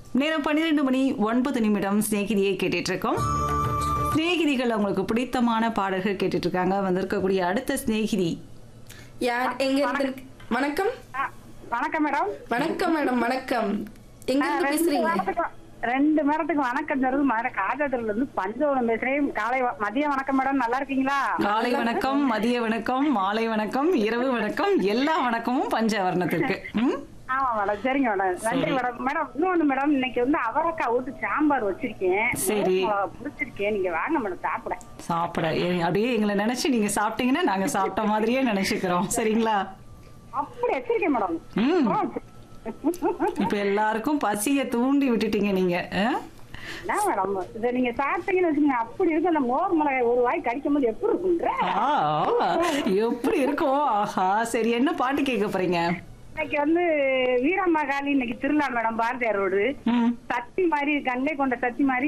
நேரம் பன்னிரெண்டு மணி ஒன்பது நிமிடம் சிநேகிதியை கேட்டுட்டு இருக்கோம் சிநேகிதிகள் அவங்களுக்கு பிடித்தமான பாடல்கள் கேட்டுட்டு இருக்காங்க வந்திருக்கக்கூடிய அடுத்த சிநேகிதி யார் எங்க இருந்து வணக்கம் ஆ, வணக்கம் மேடம் வணக்கம் மேடம் வணக்கம் எங்க ஆ, இருந்து ரெண்டு பேசுறீங்க நேரத்துக்கு ரெண்டு நேரத்துக்கு வணக்கம் தருது மதுரை காஜாத்துல இருந்து பஞ்சவனம் பேசுறேன் காலை வ- மதிய வணக்கம் மேடம் நல்லா இருக்கீங்களா காலை வணக்கம் மதிய வணக்கம் மாலை வணக்கம் இரவு வணக்கம் எல்லா வணக்கமும் பஞ்சவர்ணத்திற்கு ம்? ஆமா மேடம் சரிங்க மேடம் நன்றி சரி. மேடம் மேடம் இன்னொன்னு மேடம் இன்னைக்கு வந்து அவரைக்காய் ஊட்டு சாம்பார் வச்சிருக்கேன் சரி. பிடிச்சிருக்கேன் நீங்க வாங்க மேடம் சாப்பிட சாப்பிட ஏ- அப்படியே எங்களை நினைச்சு நீங்க சாப்பிட்டீங்கன்னா நாங்க சாப்பிட்ட மாதிரியே நினைச்சுக்கிறோம் சரிங்களா அப்படி வச்சிருக்கேன் மேடம் ம். ஆ, இப்ப எல்லாருக்கும் பசிய தூண்டி விட்டுட்டீங்க நீங்க ஆ? என்ன மேடம் இதை நீங்க சாப்பிட்டீங்கன்னு வச்சுக்கோங்க அப்படி இருக்கு அந்த மோர் மிளகாய் ஒரு வாய் கடிக்கும் போது எப்படி இருக்குன்ற ஆ, எப்படி இருக்கும் ஆஹா சரி என்ன பாட்டு கேட்க போறீங்க இன்னைக்கு வந்து வீரமகாளி இன்னைக்கு திருவிழா மேடம் பாரதியார் ரோடு ம் சக்தி மாதிரி கங்கை கொண்ட சக்தி மாதிரி